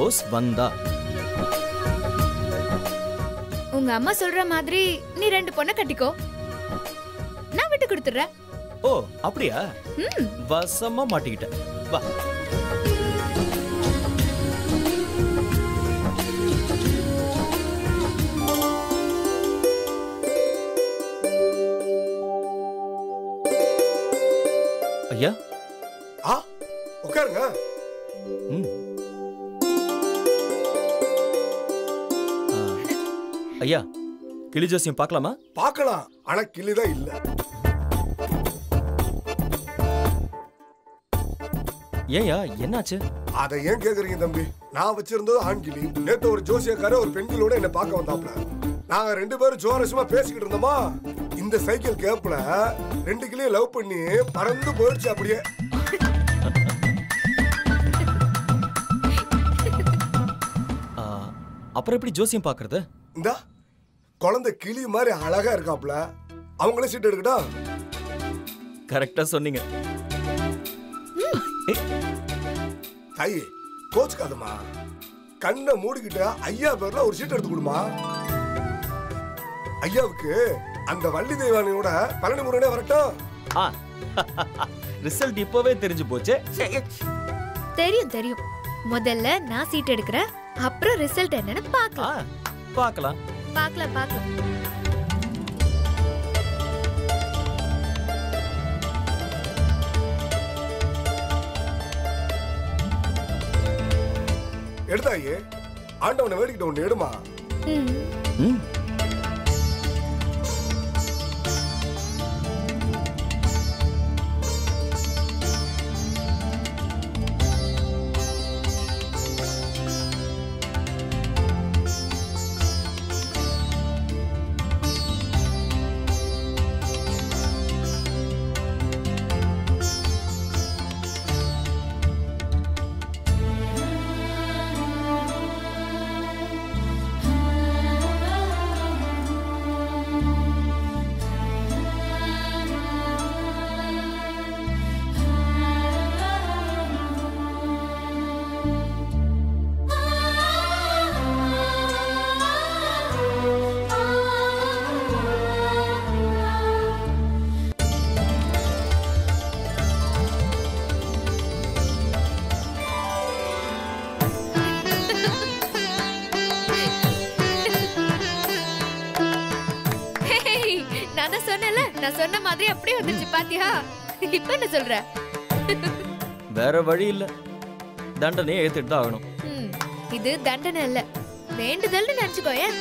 Rose வந்தா உங்க அம்மா சொல்ற மாதிரி நீ ரெண்டு பொண்ணை கட்டிக்கோ நான் விட்டு கொடுத்துறேன் ஓ அப்படியா ம் வசமா மாட்டிக்கிட்டேன் வா ஐயா ஆ உட்காருங்க ம் ஆ, ஐயா கிளி ஜோசியம் பார்க்கலாமா பார்க்கலாம் ஆனா கிளிதான் இல்ல ஏன்யா என்னாச்சு அதை ஏன் கேக்குறீங்க தம்பி நான் வச்சிருந்தது ஆண் கிளி நேத்து ஒரு ஜோசியக்கார ஒரு பெண்களோட என்ன பார்க்க வந்தாப்ல நாங்க ரெண்டு பேரும் ஜோரசமா பேசிக்கிட்டு இருந்தோமா இந்த சைக்கிள் கேப்ல ரெண்டு கிளியும் லவ் பண்ணி பறந்து போயிடுச்சு அப்படியே ஆ, அப்புறம் எப்படி ஜோசியம் பார்க்கறது இந்த குழந்தை கிளி மாதிரி அழகா இருக்காப்ல அவங்களே சீட் எடுக்கட்டா கரெக்டா சொன்னீங்க ஏய், தாயி கோச்சுக்காதம்மா கண்ணை மூடிக்கிட்டு ஐயா பேர்ல ஒரு சீட் எடுத்து கொடுமா ஐயாவுக்கு அந்த வள்ளி தெய்வானியோட பழனி முருகனே வரட்டும் ஆ ரிசல்ட் இப்பவே தெரிஞ்சு போச்சு தெரியும் தெரியும் முதல்ல நான் சீட் எடுக்கிறேன் அப்புறம் ரிசல்ட் என்னன்னு ஆ பார்க்கலாம் பார்க்கலாம் பார்க்கலாம் பார்க்கலாம் எடுத்தாயி ஆண்டவனை வேடிக்கிட்ட ஒண்ணு எடுமா ம் ம் ஹேய், நான் தான் சொன்னேன்ல நான் சொன்ன மாதிரி அப்படியே வந்துருச்சு பாத்தியா இப்ப என்ன சொல்ற வேற வழி இல்ல தண்டனையை ஏத்துட்டு தான் ஆகணும் ம், இது தண்டனை இல்ல வேண்டுதல்னு நினைச்சுக்கோயேன்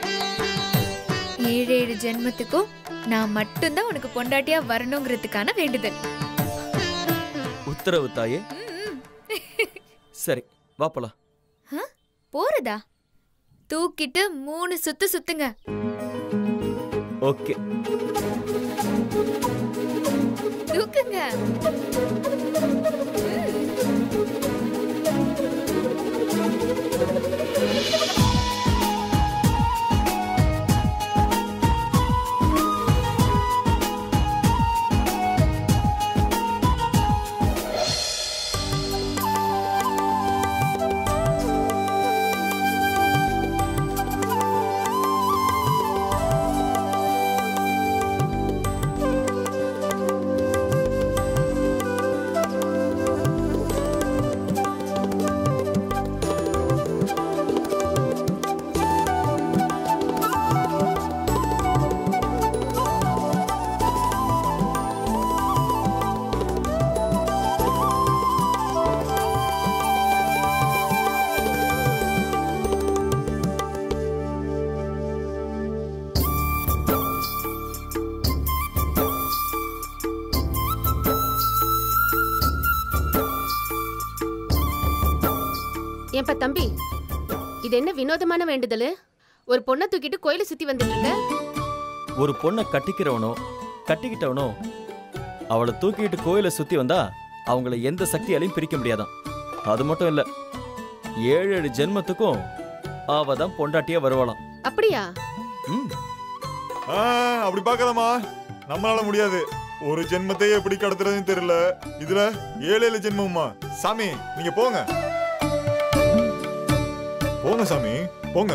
ஏழு ஏழு ஜென்மத்துக்கும் நான் மட்டும்தான் உனக்கு பொண்டாட்டியா வரணுங்கிறதுக்கான வேண்டுதல் உத்தரவு தாயே ம், ம். சரி வா போலாம் ஆ, போறதா தூக்கிட்டு மூணு சுத்து சுத்துங்க ஓகே தூக்குங்க ஏன்பா தம்பி இது என்ன வினோதமான வேண்டுதல் ஒரு பொண்ணை தூக்கிட்டு கோயிலை சுத்தி வந்துட்டு இருக்க ஒரு பொண்ணை கட்டிக்கிறவனோ கட்டிக்கிட்டவனோ அவளை தூக்கிட்டு கோயிலை சுத்தி வந்தா அவங்கள எந்த சக்தியாலையும் பிரிக்க முடியாதாம் அது மட்டும் இல்ல ஏழு ஏழு ஜென்மத்துக்கும் அவ தான் பொண்டாட்டியா வருவாளாம் அப்படியா ம் ஆ, அப்படி பார்க்கலாமா நம்மளால முடியாது ஒரு ஜென்மத்தையே எப்படி கடத்துறதுன்னு தெரியல இதுல ஏழு ஏழு ஜென்மமா சாமி நீங்க போங்க போங்க சாமி போங்க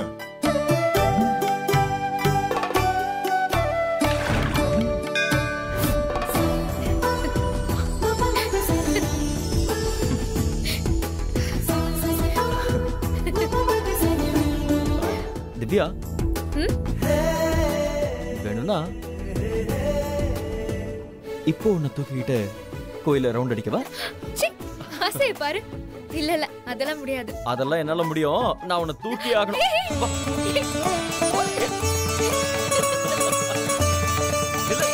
திவ்யா வேணும்னா இப்போ உன்னை தூக்கிக்கிட்டு கோயில ரவுண்ட் அடிக்கவா ச்சீ, ஆசையை பாரு இல்ல இல்ல அதெல்லாம் முடியாது அதெல்லாம் என்னால முடியும் நான் உன்னை தூக்கி ஆகணும் வா. இல்லை.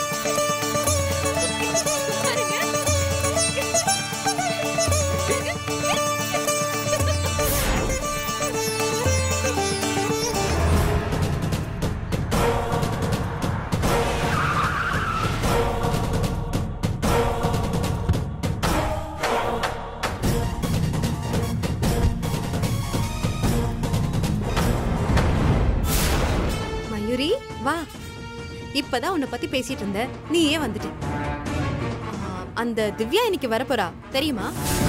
மயூரி வா இப்பதான் உன்னை பத்தி பேசிட்டு இருந்த நீ ஏன் வந்துட்ட ஆ, அந்த திவ்யா இன்னைக்கு வரப்போறா தெரியுமா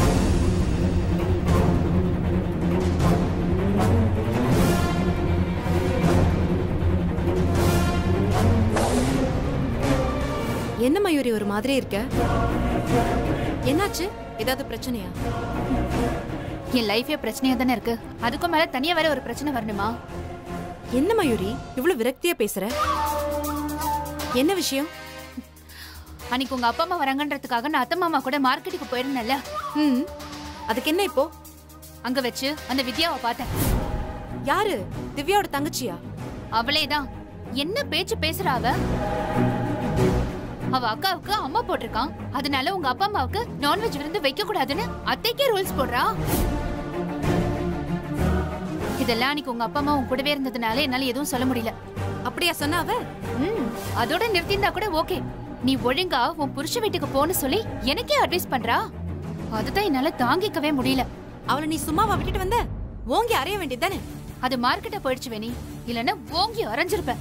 என்ன மயூரி ஒரு மாதிரி இருக்க என்னாச்சு ஏதாவது பிரச்சனையா என் லைஃபே பிரச்சனையா தானே இருக்கு அதுக்கும் மேல தனியா வேற ஒரு பிரச்சனை வரணுமா என்ன மயூரி இவ்வளவு விரக்தியா பேசுற என்ன விஷயம் அன்னைக்கு உங்க அப்பா அம்மா வராங்கன்றதுக்காக நான் அத்தை மாமா கூட மார்க்கெட்டுக்கு போயிருந்தேன்ல ம் அதுக்கு என்ன இப்போ அங்க வச்சு அந்த வித்யாவை பார்த்தேன் யாரு திவ்யாவோட தங்கச்சியா அவளேதான் என்ன பேச்சு பேசுறா அவ அவ அக்காவுக்கு அம்மா போட்டிருக்கான் அதனால உங்க அப்பா அம்மாவுக்கு நான்வெஜ் விருந்து வைக்க கூடாதுன்னு அத்தைக்கே ரூல்ஸ் போடுறா இதெல்லாம் அன்னைக்கு உங்க அப்பா அம்மா உன் கூடவே இருந்ததுனால என்னால எதுவும் சொல்ல முடியல அப்படியா சொன்னா அவ ம் அதோட நிறுத்தியிருந்தா கூட ஓகே நீ ஒழுங்கா உன் புருஷ வீட்டுக்கு போன்னு சொல்லி எனக்கே அட்வைஸ் பண்றா அதுதான் என்னால தாங்கிக்கவே முடியல அவளை நீ சும்மாவா விட்டுட்டு வந்த ஓங்கி அறைய வேண்டியதுதானே அது மார்க்கெட்ட போயிடுச்சு வேணி இல்லன்னா ஓங்கி அரைஞ்சிருப்பேன்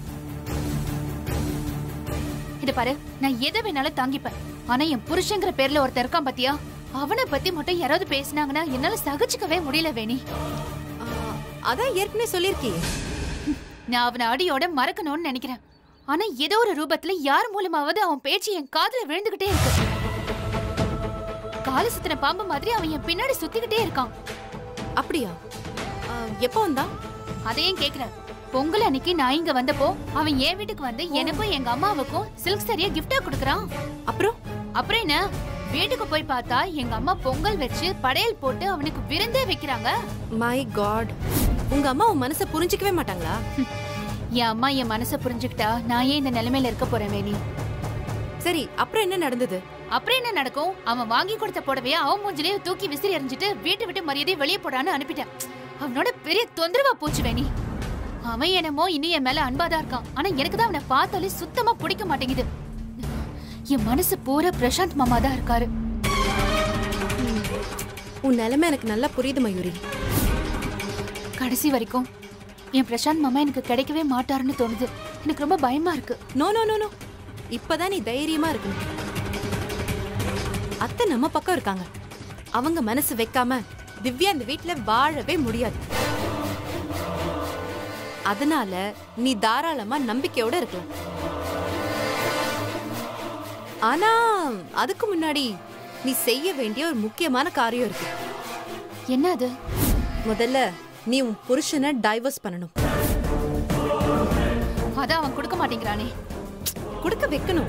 இது பாரு நான் எதை வேணாலும் தாங்கிப்பேன் ஆனா என் புருஷங்கிற பேர்ல ஒருத்தர் இருக்கான் பாத்தியா அவனை பத்தி மட்டும் யாராவது பேசினாங்கன்னா என்னால சகிச்சுக்கவே முடியல வேணி ஆ, அதான் ஏற்கனவே சொல்லியிருக்கியே நான் அவனை அடியோட மறக்கணும்னு நினைக்கிறேன் ஆனா ஏதோ ஒரு ரூபத்துல யார் மூலமாவது அவன் பேச்சு என் காதுல விழுந்துகிட்டே இருக்கு கால சுத்தின பாம்பு மாதிரி அவன் என் பின்னாடி சுத்திக்கிட்டே இருக்கான் அப்படியா ஆ, எப்போ வந்தா அதையும் கேக்குறேன் பொங்கல் அன்னைக்கு நான் இங்க வந்தப்போ அவன் என் வீட்டுக்கு வந்து எனக்கும் எங்க அம்மாவுக்கும் சில்க் சரியா கிஃப்டா கொடுக்கறான் அப்புறம் அப்புறம் என்ன வீட்டுக்கு போய் பார்த்தா எங்க அம்மா பொங்கல் வச்சு படையல் போட்டு அவனுக்கு விருந்தே வைக்கிறாங்க மை காட் உங்க அம்மா உன் மனசை புரிஞ்சுக்கவே மாட்டாங்களா என் அம்மா என் மனசை புரிஞ்சுக்கிட்டா நான் ஏன் இந்த நிலைமையில இருக்க போறேன் வேணி சரி அப்புறம் என்ன நடந்தது அப்புறம் என்ன நடக்கும் அவன் வாங்கி கொடுத்த புடவைய அவன் மூஞ்சிலே தூக்கி விசிறி எறிஞ்சிட்டு வீட்டை விட்டு மரியாதை வெளியே போடான்னு அனுப்பிட்டேன் அவனோட பெரிய தொந்தரவா போச்சு வேணி அவன் என்னமோ இன்னும் என் மேல அன்பாதான் இருக்கான் ஆனா எனக்கு தான் அவனை பார்த்தாலே சுத்தமா பிடிக்க மாட்டேங்குது என் மனசு பூரா பிரசாந்த் மாமா தான் இருக்காரு உன் நிலைமை எனக்கு நல்லா புரியுது மயூரி கடைசி வரைக்கும் என் பிரசாந்த் மாமா எனக்கு கிடைக்கவே மாட்டாருன்னு தோணுது எனக்கு ரொம்ப பயமா இருக்கு நோ நோ நோ நோ இப்பதான் நீ தைரியமா இருக்கணும் அத்தை நம்ம பக்கம் இருக்காங்க அவங்க மனசு வைக்காம திவ்யா இந்த வீட்ல வாழவே முடியாது அதனால நீ தாராளமா நம்பிக்கையோட இருக்கலாம் ஆனா அதுக்கு முன்னாடி நீ செய்ய வேண்டிய ஒரு முக்கியமான காரியம் இருக்கு என்ன அது முதல்ல நீ உன் புருஷனை டைவர்ஸ் பண்ணணும் அதான் அவன் கொடுக்க மாட்டேங்கிறானே கொடுக்க வைக்கணும்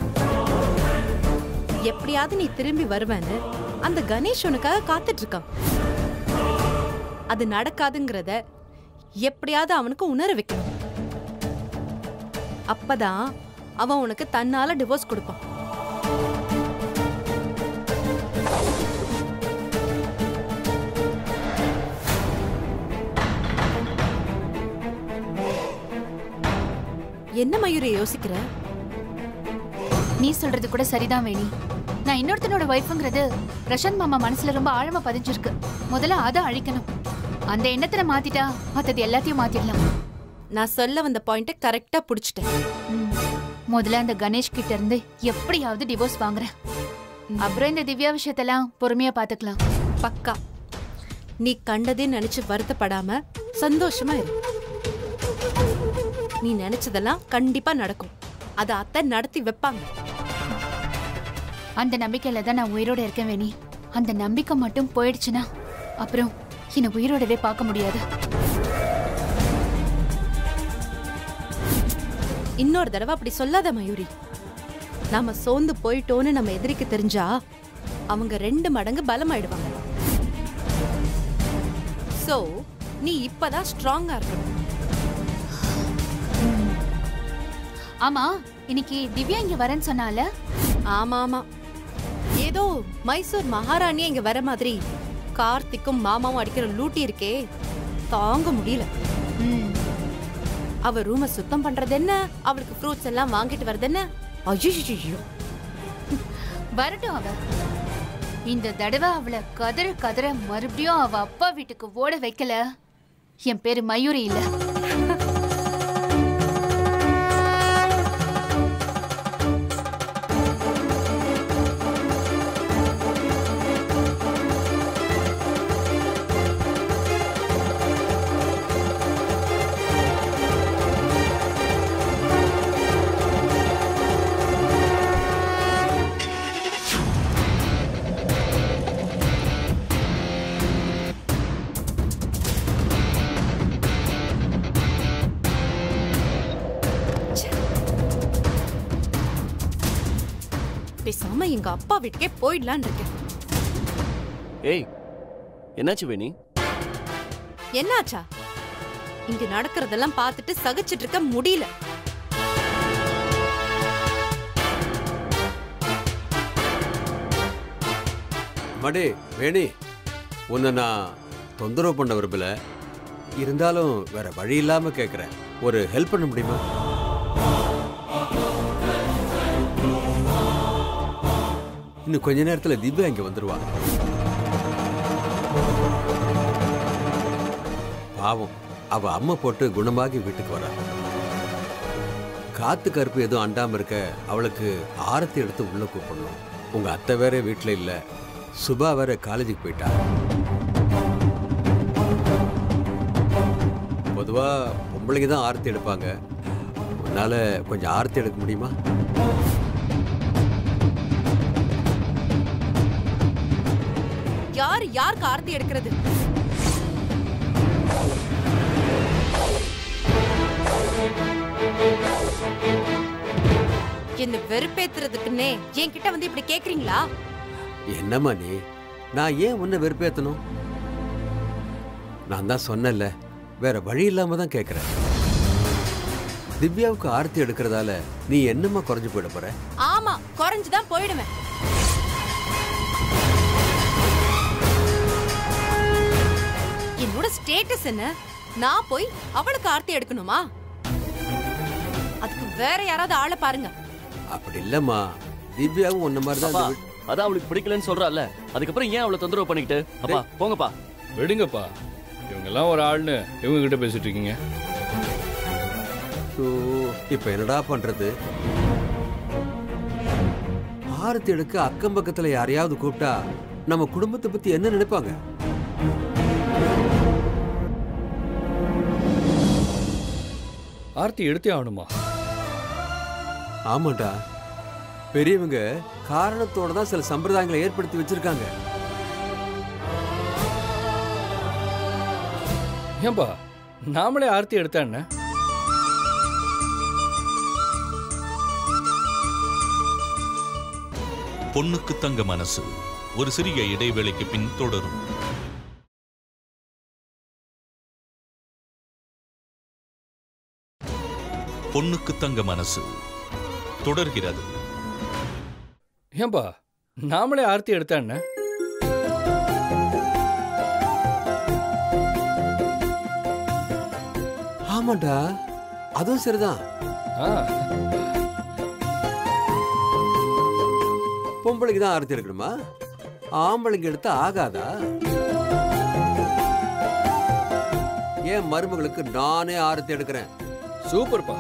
எப்படியாவது நீ திரும்பி வருவேன்னு அந்த கணேஷ் உனக்காக காத்துட்டு இருக்கான் அது நடக்காதுங்கிறத எப்படியாவது அவனுக்கு உணர வைக்கணும் அப்பதான் அவன் உனக்கு தன்னால டிவோர்ஸ் கொடுப்பான் என்ன மயூரி யோசிக்கிற நீ சொல்றது கூட சரிதான் வேணி நான் இன்னொருத்தனோட ஒய்ஃபுங்கிறது பிரசாந்த் மாமா மனசுல ரொம்ப ஆழமா பதிஞ்சிருக்கு முதல்ல அதை அழிக்கணும் அந்த எண்ணத்துல மாத்திட்டா மத்தது எல்லாத்தையும் மாத்திடலாம் நான் சொல்ல வந்த பாயிண்ட கரெக்டா புடிச்சிட்டேன் ம். முதல்ல அந்த கணேஷ் கிட்ட இருந்து எப்படியாவது டிவோர்ஸ் வாங்குறேன் அப்புறம் இந்த திவ்யா விஷயத்தெல்லாம் பொறுமையா பாத்துக்கலாம் பக்கா நீ கண்டதே நினைச்சு வருத்தப்படாம சந்தோஷமா இரு நீ நினைச்சதெல்லாம் கண்டிப்பா நடக்கும் அத அத்தை நடத்தி வைப்பாங்க அந்த நம்பிக்கையில தான் நான் உயிரோட இருக்கேன் வேணி அந்த நம்பிக்கை மட்டும் போயிடுச்சுன்னா அப்புறம் என்னை உயிரோடவே பார்க்க முடியாது இன்னொரு தடவை அப்படி சொல்லாத மயூரி நாம சோர்ந்து போயிட்டோன்னு நம்ம எதிரிக்கு தெரிஞ்சா அவங்க ரெண்டு மடங்கு பலமாயிடுவாங்க சோ நீ இப்பதான் ஸ்ட்ராங்கா இருக்கணும் ஆமா இன்னைக்கு திவ்யா இங்க வரேன்னு சொன்னால ஆமா ஆமா ஏதோ மைசூர் மகாராணியே இங்க வர மாதிரி கார்த்திக்கும் மாமாவும் அடிக்கிற லூட்டி இருக்கே தாங்க முடியல ம், அவ ரூம சுத்தம் பண்றது என்ன அவளுக்கு ஃப்ரூட்ஸ் எல்லாம் வாங்கிட்டு வரது என்ன ஐயோ வரட்டும் அவ இந்த தடவை அவளை கதற கதற மறுபடியும் அவ அப்பா வீட்டுக்கு ஓட வைக்கல என் பேரு மயூரி இல்ல பேசாம எங்க அப்பா வீட்டுக்கே போயிடலான்னு இருக்கேன் ஏய் என்னாச்சு வேணி என்னாச்சா இங்க நடக்கிறதெல்லாம் பார்த்துட்டு சகிச்சிட்டு இருக்க முடியல மடே வேணி உன்னை நான் தொந்தரவு பண்ண விரும்பல இருந்தாலும் வேற வழி இல்லாம கேக்குறேன் ஒரு ஹெல்ப் பண்ண முடியுமா இன்னும் கொஞ்ச நேரத்துல திவ்யா இங்க வந்துருவா பாவம் அவ அம்மா போட்டு குணமாகி வீட்டுக்கு வரா காத்து கருப்பு எதுவும் அண்டாம இருக்க அவளுக்கு ஆரத்தி எடுத்து உள்ள கூப்பிடணும் உங்க அத்தை வேற வீட்டுல இல்ல சுபா வேற காலேஜுக்கு போயிட்டா பொதுவா பொம்பளைங்க தான் ஆரத்தி எடுப்பாங்க உன்னால கொஞ்சம் ஆரத்தி எடுக்க முடியுமா யார் யாருக்கு ஆரத்தி எடுக்கிறது என்ன வெறுப்பேத்துறதுக்குன்னே என்கிட்ட வந்து இப்படி கேக்குறீங்களா என்னம்மா நீ நான் ஏன் உன்னை வெறுப்பேத்தணும் நான் தான் சொன்னேன்ல வேற வழி இல்லாம தான் கேட்கறேன் திவ்யாவுக்கு ஆரத்தி எடுக்கிறதால நீ என்னம்மா குறைஞ்சு போயிட போற ஆமா குறைஞ்சுதான் போயிடுவேன் என்னோட ஸ்டேட்டஸ் என்ன நான் போய் அவளுக்கு ஆர்த்தி எடுக்கணுமா அதுக்கு வேற யாராவது ஆளை பாருங்க அப்படி இல்லம்மா திவ்யாவும் உன்ன மாதிரி தான் அப்பா இந்த வீட்- அதான் அவளுக்கு பிடிக்கலன்னு சொல்றால அதுக்கப்புறம் ஏன் அவளை தொந்தரவு பண்ணிக்கிட்டு அப்பா போங்கப்பா விடுங்கப்பா இவங்கெல்லாம் ஒரு ஆள்னு இவங்க கிட்ட பேசிட்டு இருக்கீங்க ஸோ இப்ப என்னடா பண்றது ஆரத்தி எடுக்க அக்கம் பக்கத்துல யாரையாவது கூப்பிட்டா நம்ம குடும்பத்தை பத்தி என்ன நினைப்பாங்க ஆர்த்தி எடுத்தே ஆகணுமா ஆமாண்டா பெரியவங்க காரணத்தோட தான் சில சம்பிரதாயங்களை ஏற்படுத்தி வச்சிருக்காங்க ஏன்பா நாமளே ஆர்த்தி எடுத்தா என்ன பொண்ணுக்கு தங்க மனசு ஒரு சிறிய இடைவேளைக்கு பின் தொடரும் பொண்ணுக்கு தங்க மனசு தொடர்கிறது ஏன்பா நாமளே ஆர்த்தி எடுத்தா என்ன ஆமாண்டா அதுவும் சரிதான் ஆ பொம்பளைக்கு தான் ஆரத்தி எடுக்கணுமா ஆம்பளைங்க எடுத்தா ஆகாதா ஏன் மருமகளுக்கு நானே ஆரத்தி எடுக்கிறேன் சூப்பர்ப்பா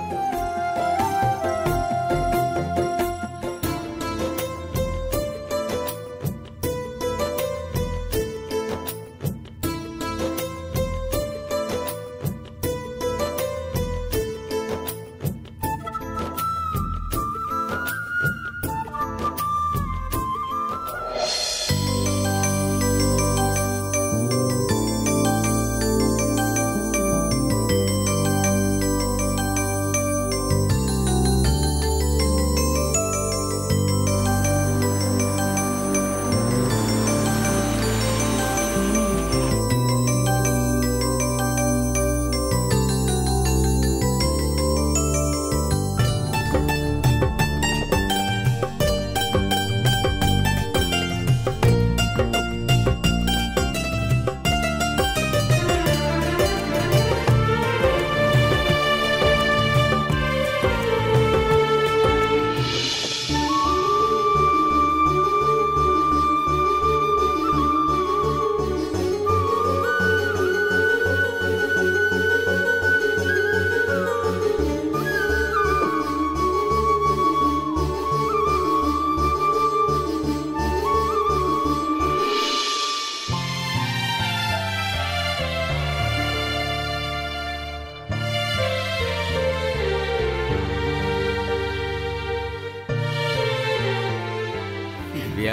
பிரியா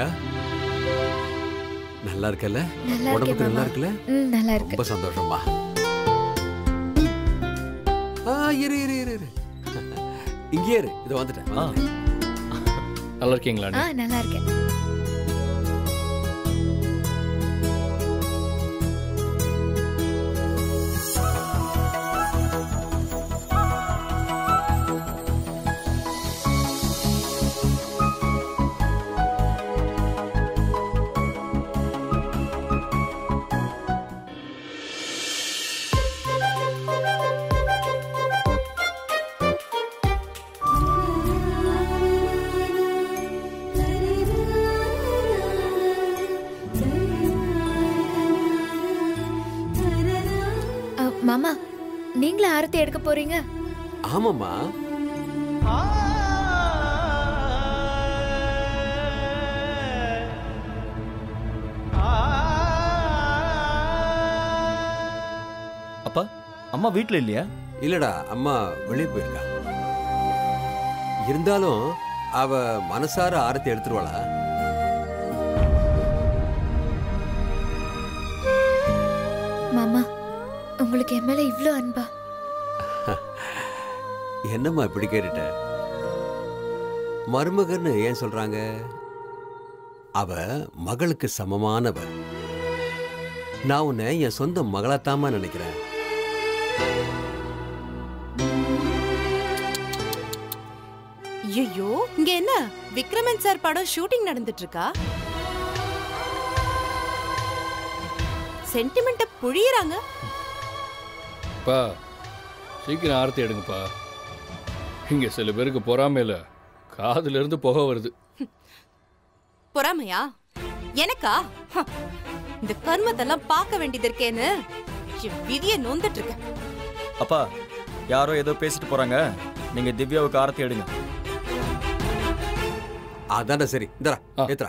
நல்லா இருக்கல நல்லா இருக்கேன் உடம்புக்கு நல்லா மாமா. இருக்குல்ல ம் நல்லா இருக்கு ரொம்ப சந்தோஷமா ஆ இரு இரு இரு இரு இங்கே இரு இது வந்துட்டேன் வந்துட்டேன். நல்லா இருக்கீங்களா ஆ நல்லா இருக்கேன் அ, மாமா நீங்களும் ஆரத்தி எடுக்க போறீங்க ஆமாம்மா அப்பா அம்மா வீட்ல இல்லையா இல்லடா அம்மா வெளியே போயிருக்கா இருந்தாலும் அவ மனசார ஆரத்தி எடுத்துருவாளா மாமா உங்களுக்கு என் மேல இவ்ளோ அன்பா என்னம்மா இப்படி கேட்டுட்ட மருமகன்னு ஏன் சொல்றாங்க அவ மகளுக்கு சமமானவ நான் உன்னை என் சொந்த மகளாத்தாமா நினைக்கிறேன் ஐயோ இங்க என்ன விக்ரமன் சார் படம் ஷூட்டிங் நடந்துட்டு இருக்கா சென்டிமெண்ட்ட புழியறாங்க பா சீக்கிரம் ஆரத்தி எடுங்கப்பா இங்க சில பேருக்கு பொறாமையில காதுல இருந்து புகை வருது பொறாமையா எனக்கா ஹ, இந்த கர்மத்தெல்லாம் பார்க்க வேண்டியது இருக்கேன்னு என் விதிய நொந்துட்டு இருக்கேன் அப்பா யாரோ ஏதோ பேசிட்டு போறாங்க நீங்க திவ்யாவுக்கு ஆரத்தி எடுங்க அதான்டா சரி இந்தரா ஏத்துறா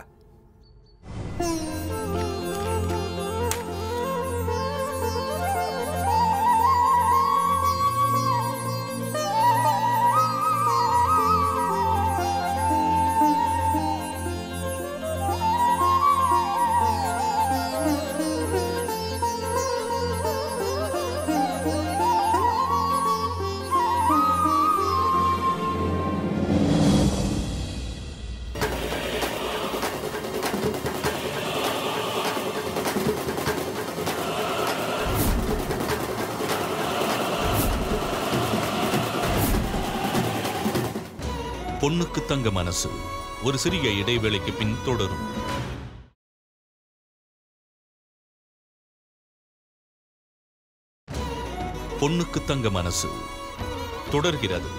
பொண்ணுக்கு தங்க மனசு ஒரு சிறிய இடைவேளைக்கு பின் தொடரும் பொண்ணுக்கு தங்க மனசு தொடர்கிறது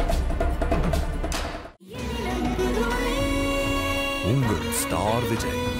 உங்கள் ஸ்டார் விஜய்